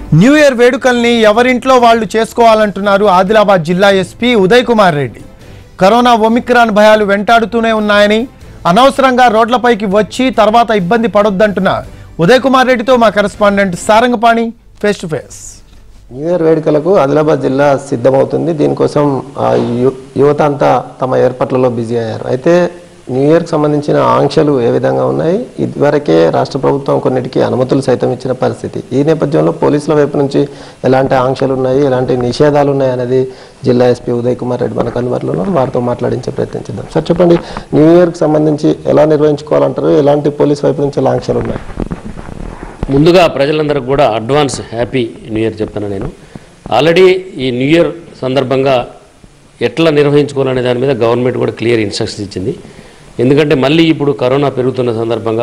న్యూ ఇయర్ వేడుకల్ని ఎవరింట్లో వాళ్ళు చేసుకోవాలంటున్నారు ఆదిలాబాద్ జిల్లా SP Uday Kumar Reddy corona omicron భయాలు వెంటాడుతూనే ఉన్నాయని అనవసరంగా రోడ్లపైకి వచ్చి తర్వాత ఇబ్బంది పడొద్దంటున్న ఉదయ్ కుమార్ రెడ్డితో మా correspondent Sarangapani face to face new year వేడుకలకు ఆదిలాబాద్ జిల్లా సిద్ధమవుతుంది దీనికోసం ఆ, యు- యువత అంతా తమ ఏర్పాట్లలో బిజీ అయ్యారు అయితే న్యూ ఇయర్కి సంబంధించిన ఆంక్షలు ఏ విధంగా ఉన్నాయి ఇదివరకే రాష్ట్ర ప్రభుత్వం కొన్నిటికి అనుమతులు సైతం ఇచ్చిన పరిస్థితి ఈ నేపథ్యంలో పోలీసుల వైపు నుంచి ఎలాంటి ఆంక్షలు ఉన్నాయి ఎలాంటి నిషేధాలు ఉన్నాయి అనేది జిల్లా ఎస్పీ ఉదయ్ కుమార్ రెడ్డి మనకు అందుబాటులో ఉన్నారు వారితో మాట్లాడించే ప్రయత్నం చేద్దాం సార్ చెప్పండి న్యూ ఇయర్కి సంబంధించి ఎలా నిర్వహించుకోవాలంటారు ఎలాంటి పోలీస్ వైపు నుంచి ఎలా ఆంక్షలు ఉన్నాయి ముందుగా ప్రజలందరికీ కూడా అడ్వాన్స్ హ్యాపీ న్యూ ఇయర్ చెప్తాను నేను ఆల్రెడీ ఈ న్యూ ఇయర్ సందర్భంగా ఎట్లా నిర్వహించుకోవాలనే దాని మీద గవర్నమెంట్ కూడా క్లియర్ ఇన్స్ట్రక్షన్స్ ఇచ్చింది ఎందుకంటే మళ్ళీ ఇప్పుడు కరోనా పెరుగుతున్న సందర్భంగా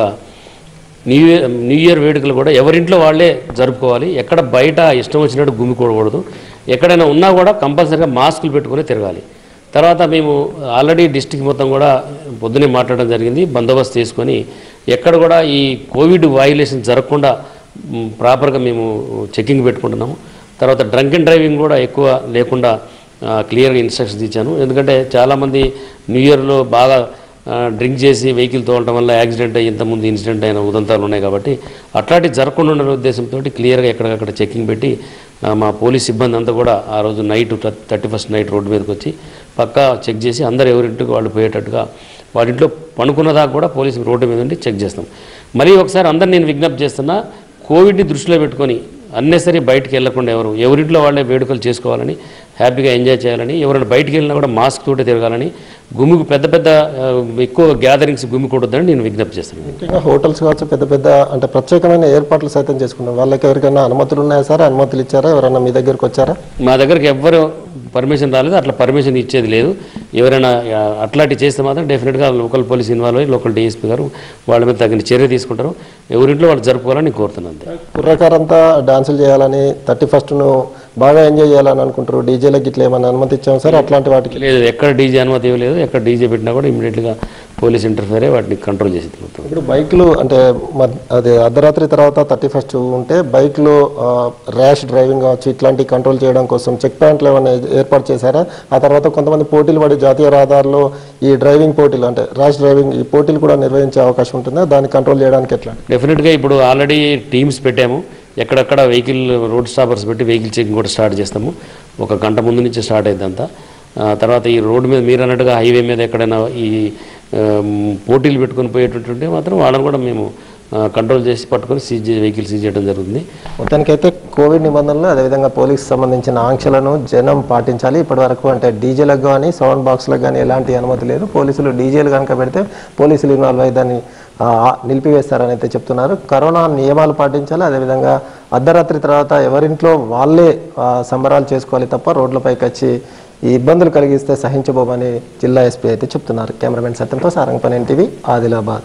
న్యూ ఇయర్ న్యూ ఇయర్ వేడుకలు కూడా ఎవరింట్లో వాళ్ళే జరుపుకోవాలి ఎక్కడ బయట ఇష్టం వచ్చినట్టు గుమ్మికూడకూడదు ఎక్కడైనా ఉన్నా కూడా కంపల్సరీగా మాస్కులు పెట్టుకొని తిరగాలి తర్వాత మేము ఆల్రెడీ డిస్టిక్ మొత్తం కూడా పొద్దునే మాట్లాడడం జరిగింది బందోబస్తు చేసుకొని ఎక్కడ కూడా ఈ కోవిడ్ వైలేషన్ జరగకుండా మ్, ప్రాపర్గా మేము చెకింగ్ పెట్టుకుంటున్నాము తర్వాత డ్రంక్ అండ్ డ్రైవింగ్ కూడా ఎక్కువ లేకుండా ఆ, క్లియర్గా ఇన్స్ట్రక్షన్స్ ఇచ్చాను ఎందుకంటే చాలామంది న్యూ ఇయర్లో బాగా ఆ, డ్రింక్ చేసి వెహికల్ తోలటం వల్ల యాక్సిడెంట్ అయ్యి ఇంతకుముందు ఇన్సిడెంట్ అయిన ఉదంతాలు ఉన్నాయి కాబట్టి అట్లాంటి జరగకుండా ఉండే ఉద్దేశంతో క్లియర్గా ఎక్కడికక్కడ చెకింగ్ పెట్టి ఆ, మా పోలీస్ సిబ్బంది అంతా కూడా ఆ రోజు night thirty first night road మీదకి వచ్చి పక్కా చెక్ చేసి అందరు ఎవరింటికి వాళ్ళు పోయేటట్టుగా వారింట్లో పనుకున్న దాకా కూడా పోలీసు రోడ్డు మీద ఉండి చెక్ చేస్తాం మరీ ఒకసారి అందరు నేను విజ్ఞప్తి చేస్తున్నా కోవిడ్ని దృష్టిలో పెట్టుకొని అన్నెసరీ బయటికి వెళ్ళకుండా ఎవరు ఎవరింట్లో వాళ్ళే వేడుకలు చేసుకోవాలని హ్యాపీగా ఎంజాయ్ చేయాలని ఎవరైనా బయటికి వెళ్ళినా కూడా మాస్క్ తోటే తిరగాలని గుమ్మికు పెద్ద పెద్ద ఆ, ఎక్కువ గ్యాదరింగ్స్ గుమ్మికూడదని నేను విజ్ఞప్తి చేస్తున్నాను ముఖ్యంగా హోటల్స్ కావచ్చు పెద్ద పెద్ద అంటే ప్రత్యేకమైన ఏర్పాట్లు సైతం చేసుకున్నాం వాళ్ళకి ఎవరికైనా అనుమతులు ఉన్నాయా సార్ అనుమతులు ఇచ్చారా ఎవరైనా మీ దగ్గరకు వచ్చారా మా దగ్గరికి ఎవ్వరు పర్మిషన్ రాలేదు అట్లా పర్మిషన్ ఇచ్చేది లేదు ఎవరైనా ఆ, అట్లాంటివి చేస్తే మాత్రం డెఫినెట్గా లోకల్ పోలీస్ ఇన్వాల్వ్ అయ్యి లోకల్ డిఎస్పీ గారు వాళ్ళ మీద తగిన చర్య తీసుకుంటారు ఎవరింట్లో వాళ్ళు జరుపుకోవాలని కోరుతున్నాను అంతే కుర్రకారంతా డాన్సులు చేయాలని థర్టీ ఫస్ట్ను బాగా ఎంజాయ్ చేయాలని అనుకుంటారు డీజేలకు ఇట్లా ఏమైనా అనుమతి ఇచ్చాం సార్ అట్లాంటి వాటికి లేదు ఎక్కడ డీజే అనుమతి ఇవ్వలేదు ఎక్కడ డీజే పెట్టినా కూడా ఇమీడియట్గా పోలీస్ ఇంటర్ఫేర్ అయ్యి వాటిని కంట్రోల్ చేసి మొత్తం ఇప్పుడు బైక్లు అంటే మద్- అది అర్ధరాత్రి తర్వాత థర్టీ ఫస్ట్ ఉంటే బైక్లో ర్యాష్ డ్రైవింగ్ కావచ్చు ఇట్లాంటి కంట్రోల్ చేయడం కోసం చెక్ పాయింట్లు ఏమైనా ఏర్పాటు చేశారా ఆ తర్వాత కొంతమంది పోటీలు పడి జాతీయ రహదారిలో ఈ డ్రైవింగ్ పోటీలు అంటే ర్యాష్ డ్రైవింగ్ ఈ పోటీలు కూడా నిర్వహించే అవకాశం ఉంటుందా దాన్ని కంట్రోల్ చేయడానికి ఎట్లా డెఫినెట్గా ఇప్పుడు ఆల్రెడీ టీమ్స్ పెట్టాము ఎక్కడెక్కడ వెహికల్ రోడ్ స్టాపర్స్ పెట్టి వెహికల్ చెకింగ్ కూడా స్టార్ట్ చేస్తాము ఒక గంట ముందు నుంచి స్టార్ట్ అయింది అంతా ఆ, తర్వాత ఈ రోడ్డు మీద మీరు అన్నట్టుగా హైవే మీద ఎక్కడైనా ఈ ఆమ్, పోటీలు పెట్టుకొని పోయేటట్టుంటే మాత్రం వాళ్ళని కూడా మేము కంట్రోల్ చేసి పట్టుకొని సీజ్ చే- వెహికల్ సీజ్ చేయడం జరుగుతుంది మొత్తానికైతే కోవిడ్ నిబంధనలు అదేవిధంగా పోలీస్ సంబంధించిన ఆంక్షలను జనం పాటించాలి ఇప్పటివరకు అంటే డీజేలకు కానీ సౌండ్ బాక్స్లకు కానీ ఎలాంటి అనుమతి లేదు పోలీసులు డీజేలు కనుక పెడితే పోలీసులు ఇన్వాల్వ్ అయ్యి దాన్ని ఆ, నిలిపివేస్తారని అయితే చెప్తున్నారు కరోనా నియమాలు పాటించాలి అదేవిధంగా అర్ధరాత్రి తర్వాత ఎవరింట్లో వాళ్ళే ఆ, సంబరాలు చేసుకోవాలి తప్ప రోడ్లపైకి వచ్చి ఈ ఇబ్బందులు కలిగిస్తే సహించబోమని జిల్లా ఎస్పీ అయితే చెప్తున్నారు కెమెరామెన్ సత్యంతో Sarangapani NTV Adilabad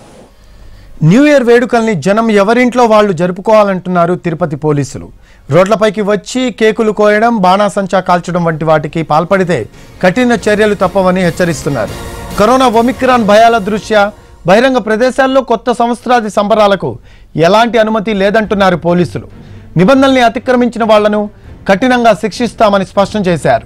new year వేడుకల్ని జనం ఎవరింట్లో వాళ్ళు జరుపుకోవాలంటున్నారు తిరుపతి పోలీసులు రోడ్లపైకి వచ్చి కేకులు కోయడం బాణాసంచా కాల్చడం వంటి వాటికి పాల్పడితే కఠిన చర్యలు తప్పవని హెచ్చరిస్తున్నారు కరోనా ఒమిక్రాన్ భయాల దృష్ట్యా బహిరంగ ప్రదేశాల్లో కొత్త సంవత్సరాది సంబరాలకు ఎలాంటి అనుమతి లేదంటున్నారు పోలీసులు నిబంధనల్ని అతిక్రమించిన వాళ్లను కఠినంగా శిక్షిస్తామని స్పష్టం చేశారు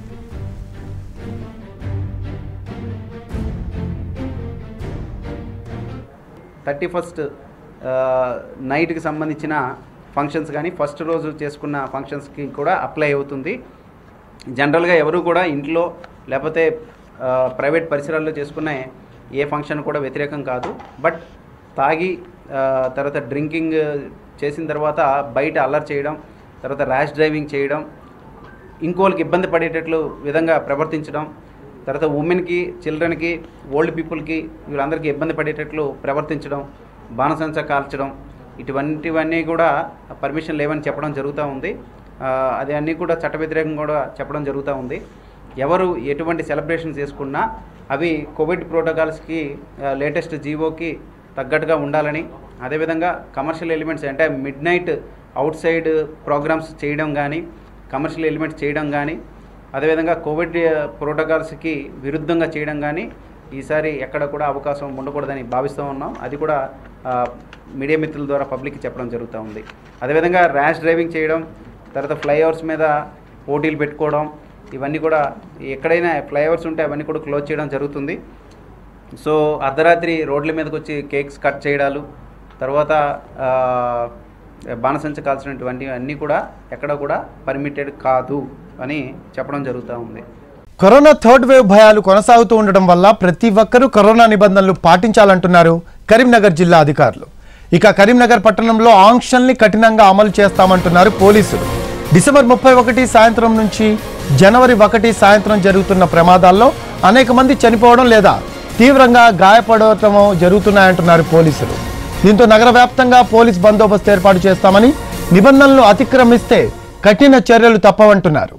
థర్టీ ఫస్ట్ నైట్కి సంబంధించిన ఫంక్షన్స్ కానీ ఫస్ట్ రోజు చేసుకున్న ఫంక్షన్స్కి కూడా అప్లై అవుతుంది జనరల్గా ఎవరు కూడా ఇంట్లో లేకపోతే ఆ, ప్రైవేట్ పరిసరాల్లో చేసుకునే ఏ ఫంక్షన్ కూడా వ్యతిరేకం కాదు బట్ తాగి ఆ, తర్వాత డ్రింకింగ్ చేసిన తర్వాత బయట అల్లరి చేయడం తర్వాత ర్యాష్ డ్రైవింగ్ చేయడం ఇంకోళ్ళకి ఇబ్బంది పడేటట్లు విధంగా ప్రవర్తించడం తర్వాత ఉమెన్కి చిల్డ్రన్కి ఓల్డ్ పీపుల్కి వీళ్ళందరికీ ఇబ్బంది పడేటట్లు ప్రవర్తించడం బాణసంచ కాల్చడం ఇటువంటివన్నీ కూడా పర్మిషన్ లేవని చెప్పడం జరుగుతూ ఉంది ఆ, అది అన్నీ కూడా చట్ట వ్యతిరేకం కూడా చెప్పడం జరుగుతూ ఉంది ఎవరు ఎటువంటి సెలబ్రేషన్స్ చేసుకున్నా అవి కోవిడ్ ప్రోటోకాల్స్కి లేటెస్ట్ జీవోకి తగ్గట్టుగా ఉండాలని అదేవిధంగా కమర్షియల్ ఎలిమెంట్స్ అంటే midnight outside programmes చేయడం కానీ కమర్షియల్ ఎలిమెంట్స్ చేయడం కానీ అదేవిధంగా కోవిడ్ ప్రోటోకాల్స్కి విరుద్ధంగా చేయడం కానీ ఈసారి ఎక్కడ కూడా అవకాశం ఉండకూడదని భావిస్తూ ఉన్నాం అది కూడా ఆ, మీడియా మిత్రుల ద్వారా పబ్లిక్కి చెప్పడం జరుగుతూ ఉంది అదేవిధంగా ర్యాష్ డ్రైవింగ్ చేయడం తర్వాత ఫ్లైఓవర్స్ మీద పోటీలు పెట్టుకోవడం ఇవన్నీ కూడా ఎక్కడైనా ఫ్లైఓవర్స్ ఉంటే అవన్నీ కూడా క్లోజ్ చేయడం జరుగుతుంది సో అర్ధరాత్రి రోడ్ల మీదకి వచ్చి కేక్స్ కట్ చేయడాలు తర్వాత ఆ, బాణసంచ కాల్చినటువంటి అన్నీ కూడా ఎక్కడ కూడా పర్మిటెడ్ కాదు అని చెప్పడం జరుగుతూ ఉంది కరోనా థర్డ్ వేవ్ భయాలు కొనసాగుతూ ఉండడం వల్ల ప్రతి ఒక్కరూ కరోనా నిబంధనలు పాటించాలంటున్నారు కరీంనగర్ జిల్లా అధికారులు ఇక కరీంనగర్ పట్టణంలో ఆంక్షల్ని కఠినంగా అమలు చేస్తామంటున్నారు పోలీసులు డిసెంబర్ ముప్పై ఒకటి సాయంత్రం నుంచి జనవరి ఒకటి సాయంత్రం జరుగుతున్న ప్రమాదాల్లో అనేక మంది చనిపోవడం లేదా తీవ్రంగా గాయపడటం జరుగుతున్నాయంటున్నారు పోలీసులు దీంతో నగర వ్యాప్తంగా పోలీస్ బందోబస్తు ఏర్పాటు చేస్తామని నిబంధనలు అతిక్రమిస్తే కఠిన చర్యలు తప్పవంటున్నారు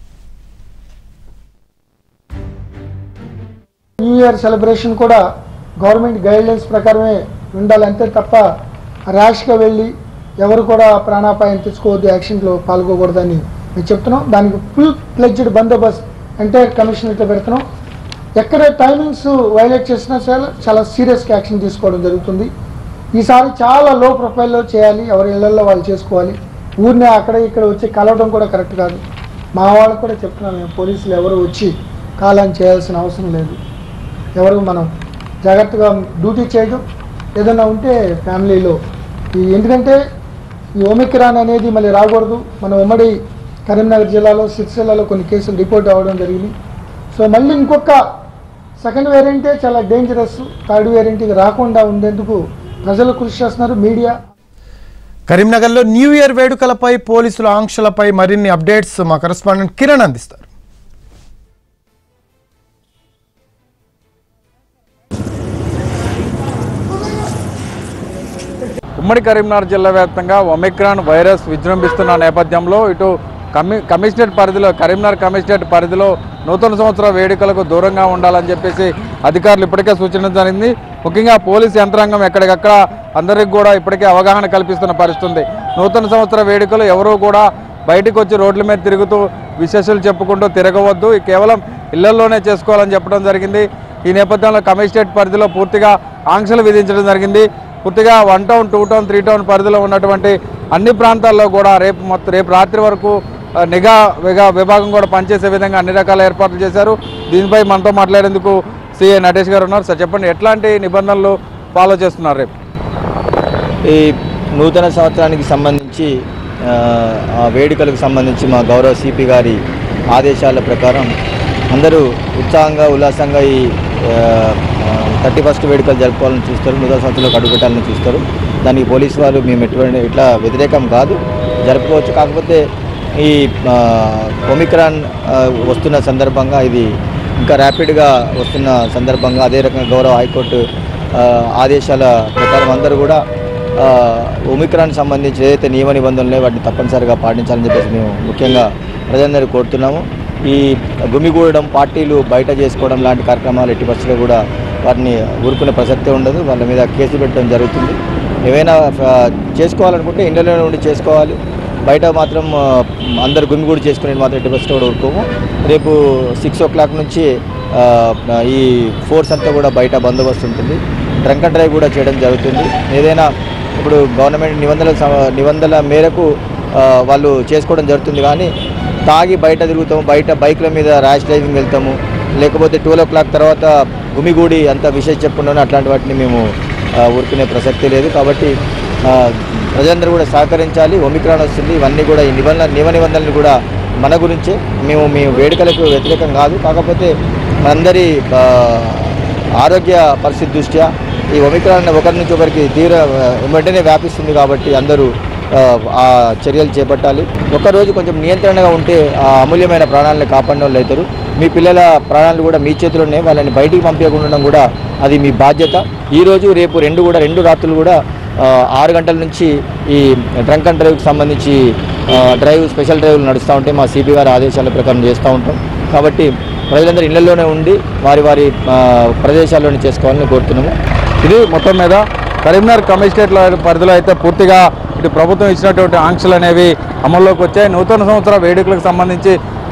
న్యూ ఇయర్ సెలబ్రేషన్ కూడా గవర్నమెంట్ గైడ్లైన్స్ ప్రకారమే ఉండాలి అంతే తప్ప ర్యాష్గా వెళ్ళి ఎవరు కూడా ప్రాణాపాయం తెచ్చుకోవద్దు యాక్షన్లో పాల్గొకూడదని మేము చెప్తున్నాం దానికి ఫుల్ ప్లెడ్జ్డ్ బందోబస్త్ ఎంటైర్ కమిషనర్తో పెడుతున్నాం ఎక్కడ టైమింగ్స్ వైలేట్ చేసినా చాలా చాలా సీరియస్గా యాక్షన్ తీసుకోవడం జరుగుతుంది ఈసారి చాలా లో ప్రొఫైల్లో చేయాలి ఎవరి ఇళ్లలో వాళ్ళు చేసుకోవాలి ఊరినే అక్కడ ఇక్కడ వచ్చి కలవడం కూడా కరెక్ట్ కాదు మా వాళ్ళకు కూడా చెప్తున్నాను మేము పోలీసులు ఎవరు వచ్చి కాలాన్ని చేయాల్సిన అవసరం లేదు ఎవరు మనం జాగ్రత్తగా డ్యూటీ చేయడం ఏదైనా ఉంటే ఫ్యామిలీలో ఈ ఎందుకంటే ఈ ఒమిక్రాన్ అనేది మళ్ళీ రాకూడదు మన ఉమ్మడి కరీంనగర్ జిల్లాలో సిరిసిల్లాలో కొన్ని కేసులు రిపోర్ట్ అవ్వడం జరిగింది సో మళ్ళీ ఇంకొక సెకండ్ వేరియంటే చాలా డేంజరస్ థర్డ్ వేరియంట్కి రాకుండా ఉండేందుకు ప్రజలు కృషి చేస్తున్నారు మీడియా కరీంనగర్లో న్యూ ఇయర్ వేడుకలపై పోలీసుల ఆంక్షలపై మరిన్ని అప్డేట్స్ మా కరెస్పాండెంట్ కిరణ్ అందిస్తారు ఉమ్మడి కరీంనగర్ జిల్లా వ్యాప్తంగా ఒమిక్రాన్ వైరస్ విజృంభిస్తున్న నేపథ్యంలో ఇటు కమి కమిషనరేట్ పరిధిలో కరీంనగర్ కమిషనరేట్ పరిధిలో నూతన సంవత్సర వేడుకలకు దూరంగా ఉండాలని చెప్పేసి అధికారులు ఇప్పటికే సూచన జరిగింది ముఖ్యంగా పోలీస్ యంత్రాంగం ఎక్కడికక్కడ అందరికి కూడా ఇప్పటికే అవగాహన కల్పిస్తున్న పరిస్థితి ఉంది నూతన సంవత్సర వేడుకలు ఎవరూ కూడా బయటకు వచ్చి రోడ్ల మీద తిరుగుతూ విశేషాలు చెప్పుకుంటూ తిరగవద్దు ఈ కేవలం ఇళ్లలోనే చేసుకోవాలని చెప్పడం జరిగింది ఈ నేపథ్యంలో కమిషనరేట్ పరిధిలో పూర్తిగా ఆంక్షలు విధించడం జరిగింది పూర్తిగా one town two town three town పరిధిలో ఉన్నటువంటి అన్ని ప్రాంతాల్లో కూడా రేపు మొత్తం రేపు రాత్రి వరకు ఆ, నిఘా విగా విభాగం కూడా పనిచేసే విధంగా అన్ని రకాల ఏర్పాట్లు చేశారు దీనిపై మనతో మాట్లాడేందుకు సిఏ నటేష్ గారు ఉన్నారు సార్ చెప్పండి ఎట్లాంటి నిబంధనలు ఫాలో చేస్తున్నారు రేపు ఈ నూతన సంవత్సరానికి సంబంధించి ఆ, ఆ వేడుకలకు సంబంధించి మా గౌరవ సిపి గారి ఆదేశాల ప్రకారం అందరూ ఉత్సాహంగా ఉల్లాసంగా ఈ థర్టీ ఫస్ట్ వేడుకలు జరుపుకోవాలని చూస్తారు నూతన సంవత్సరంలో అడుగుపెట్టాలని చూస్తారు దానికి పోలీసు వారు మేము ఎటువంటి ఇట్లా వ్యతిరేకం కాదు జరుపుకోవచ్చు కాకపోతే ఈ ఆ, ఒమిక్రాన్ ఆ, వస్తున్న సందర్భంగా ఇది ఇంకా ర్యాపిడ్గా వస్తున్న సందర్భంగా అదే రకంగా గౌరవ హైకోర్టు ఆ, ఆదేశాల ప్రకారం అందరూ కూడా ఆ, ఒమిక్రాన్ సంబంధించి ఏదైతే నియమ నిబంధనలు వాటిని తప్పనిసరిగా పాటించాలని చెప్పేసి మేము ముఖ్యంగా ప్రజలందరూ కోరుతున్నాము ఈ గుమిగూడడం పార్టీలు బయట చేసుకోవడం లాంటి కార్యక్రమాలు ఎట్టి పరిస్థితుల్లో కూడా వాటిని ఊరుకునే ప్రసక్తే ఉండదు వాళ్ళ మీద కేసు పెట్టడం జరుగుతుంది ఏవైనా ఆ, చేసుకోవాలనుకుంటే ఇండియాలో ఉండి చేసుకోవాలి బయట మాత్రం ఆ, అందరు గుమిగూడి చేసుకునేది మాత్రం ఎట్టి పరిస్థితుల్లో కూడా ఊరుకోము రేపు సిక్స్ ఓ క్లాక్ నుంచి ఆ, ఈ ఫోర్స్ అంతా కూడా బయట బందోబస్తు ఉంటుంది డ్రంక్ అండ్ డ్రైవ్ కూడా చేయడం జరుగుతుంది ఏదైనా ఇప్పుడు గవర్నమెంట్ నిబంధనల సమ- నిబంధనల మేరకు ఆ, వాళ్ళు చేసుకోవడం జరుగుతుంది కానీ తాగి బయట తిరుగుతాము బయట బైక్ల మీద ర్యాష్ డ్రైవింగ్ వెళ్తాము లేకపోతే ట్వెల్వ్ ఓ క్లాక్ తర్వాత గుమిగూడి అంత విషయం చెప్పుకున్నాను అట్లాంటి వాటిని మేము ఆ, ఊరుకునే ప్రసక్తి లేదు కాబట్టి ఆ, ప్రజలందరూ కూడా సహకరించాలి ఒమిక్రాన్ వస్తుంది ఇవన్నీ కూడా ఈ నిబంధన నియమ నిబంధనలు కూడా మన గురించే మేము మీ వేడుకలకు వ్యతిరేకం కాదు కాకపోతే మనందరి ఆ, ఆరోగ్య పరిస్థితి దృష్ట్యా ఈ ఒమిక్రాన్ ఒకరి నుంచి ఒకరికి తీవ్ర ఆ, వెంటనే వ్యాపిస్తుంది కాబట్టి అందరూ ఆ, ఆ చర్యలు చేపట్టాలి ఒక్కరోజు కొంచెం నియంత్రణగా ఉంటే ఆ అమూల్యమైన ప్రాణాలను కాపాడిన వాళ్ళు అవుతారు మీ పిల్లల ప్రాణాలు కూడా మీ చేతిలోనే వాళ్ళని బయటికి పంపించకుండా ఉండడం కూడా అది మీ బాధ్యత ఈ రోజు రేపు రెండు కూడా రెండు రాత్రులు కూడా ఆ, ఆరు గంటల నుంచి ఈ డ్రంక్ అండ్ డ్రైవ్కి సంబంధించి ఆ, డ్రైవ్ స్పెషల్ డ్రైవ్లు నడుస్తూ ఉంటాయి మా సిపి గారి ఆదేశాల ప్రకారం చేస్తూ ఉంటాం కాబట్టి ప్రజలందరూ ఇళ్లలోనే ఉండి వారి వారి ఆ, ప్రదేశాల్లోనే చేసుకోవాలని కోరుతున్నాము ఇది మొత్తం మీద కరీంనగర్ కమిషనరేట్ల పరిధిలో అయితే పూర్తిగా ఇటు ప్రభుత్వం ఇచ్చినటువంటి ఆంక్షలు అనేవి అమల్లోకి వచ్చాయి నూతన సంవత్సర వేడుకలకు సంబంధించి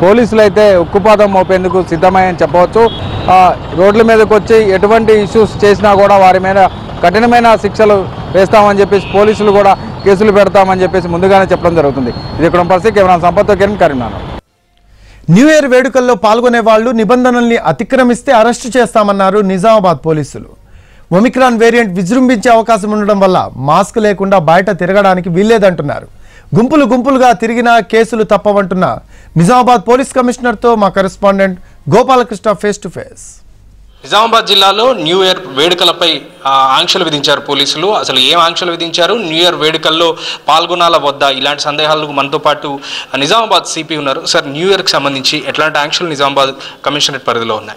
పోలీసులు అయితే ఉక్కుపాదం మోపేందుకు సిద్ధమని చెప్పవచ్చు ఆ, రోడ్ల మీదకి వచ్చి ఎటువంటి ఇష్యూస్ చేసినా కూడా వారి మీద కఠినమైన శిక్షలు వేస్తామని చెప్పేసి పోలీసులు కూడా కేసులు పెడతామని చెప్పేసి ముందుగానే చెప్పడం జరుగుతుంది ఇది ఇక్కడ పరిస్థితి కెమెరా సంపత్తో కిరణ్ కరీంనగర్ న్యూ ఇయర్ వేడుకల్లో పాల్గొనే వాళ్ళు నిబంధనల్ని అతిక్రమిస్తే అరెస్టు చేస్తామన్నారు నిజామాబాద్ పోలీసులు ఒమిక్రాన్ వేరియంట్ విజృంభించే అవకాశం ఉండడం వల్ల మాస్క్ లేకుండా బయట తిరగడానికి వీల్లేదంటున్నారు గుంపులు గుంపులుగా తిరిగినా కేసులు తప్పవంటున్న నిజామాబాద్ పోలీస్ కమిషనర్తో మా correspondent Gopalakrishna face to face Nizamabad జిల్లాలో న్యూ ఇయర్ వేడుకలపై ఆ, ఆంక్షలు విధించారు పోలీసులు అసలు ఏం ఆంక్షలు విధించారు న్యూ ఇయర్ వేడుకల్లో పాల్గొనాల వద్ద ఇలాంటి సందేహాలకు మనతో పాటు నిజామాబాద్ సిపి ఉన్నారు సార్ న్యూ ఇయర్కి సంబంధించి ఎట్లాంటి ఆంక్షలు నిజామాబాద్ కమిషనరేట్ పరిధిలో ఉన్నాయి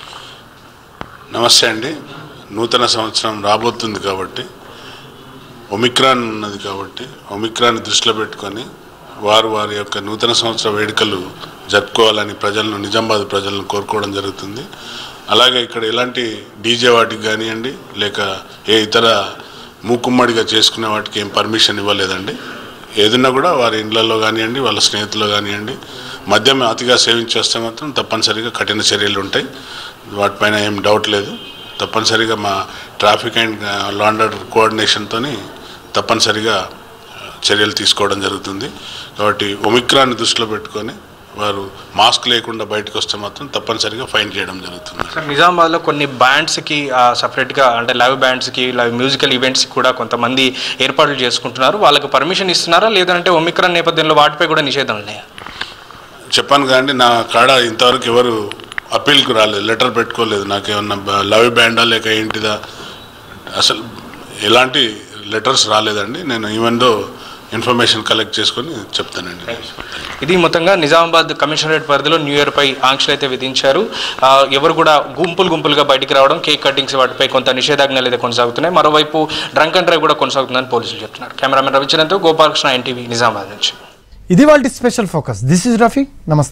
నమస్తే అండి నూతన సంవత్సరం రాబోతుంది కాబట్టి ఒమిక్రాన్ ఉన్నది కాబట్టి ఒమిక్రాన్ దృష్టిలో పెట్టుకొని వారు వారి యొక్క నూతన సంవత్సర వేడుకలు జరుపుకోవాలని ప్రజలను నిజామాబాద్ ప్రజలను కోరుకోవడం జరుగుతుంది అలాగే ఇక్కడ ఎలాంటి డీజే వాటికి కానివ్వండి లేక ఏ ఇతర మూకుమ్మడిగా చేసుకునే వాటికి ఏం పర్మిషన్ ఇవ్వలేదండి ఏదన్నా కూడా వారి ఇళ్లలో కానివ్వండి వాళ్ళ స్నేహితులు కానివ్వండి మద్యం అతిగా సేవించేస్తే మాత్రం తప్పనిసరిగా కఠిన చర్యలు ఉంటాయి వాటిపైన ఏం డౌట్ లేదు తప్పనిసరిగా మా traffic and law and order కోఆర్డినేషన్తో తప్పనిసరిగా చర్యలు తీసుకోవడం జరుగుతుంది కాబట్టి ఒమిక్రాన్ని దృష్టిలో పెట్టుకొని వారు మాస్క్ లేకుండా బయటకు వస్తే మాత్రం తప్పనిసరిగా ఫైన్ చేయడం జరుగుతుంది సార్ నిజామాబాద్లో కొన్ని బ్యాండ్స్కి సపరేట్గా అంటే లైవ్ బ్యాండ్స్కి లైవ్ మ్యూజికల్ ఈవెంట్స్కి కూడా కొంతమంది ఏర్పాట్లు చేసుకుంటున్నారు వాళ్ళకి పర్మిషన్ ఇస్తున్నారా లేదంటే ఒమిక్రాన్ నేపథ్యంలో వాటిపై కూడా నిషేధం ఉన్నాయా చెప్పాను కానీ నా కాడ ఇంతవరకు ఎవరు అప్పీల్కి రాలేదు లెటర్ పెట్టుకోలేదు నాకేమన్నా లవ్ బ్యాండా లేక ఏంటిదా అసలు ఎలాంటి లెటర్స్ రాలేదండి నేను ఈవెన్ దో ఇన్ఫర్మేషన్ కలెక్ట్ చేసుకొని చెప్తానండి ఇది మొత్తంగా నిజామాబాద్ కమిషనరేట్ పరిధిలో న్యూ ఇయర్ పై ఆంక్షలు అయితే విధించారు ఆ, ఎవరు కూడా గుంపులు గుంపులుగా బయటికి రావడం కేక్ కటింగ్స్ వాటిపై కొంత నిషేధాజ్ఞలు అయితే కొనసాగుతున్నాయి మరోవైపు డ్రంక్ అండ్ డ్రైవ్ కూడా కొనసాగుతుందని పోలీసులు చెప్తున్నారు కెమెరామెన్ రవిచరణ్తో గోపాలకృష్ణ ఎన్టీవీ నిజామాబాద్ నుంచి ఇది వాళ్ళ special focus this is Rafi నమస్తే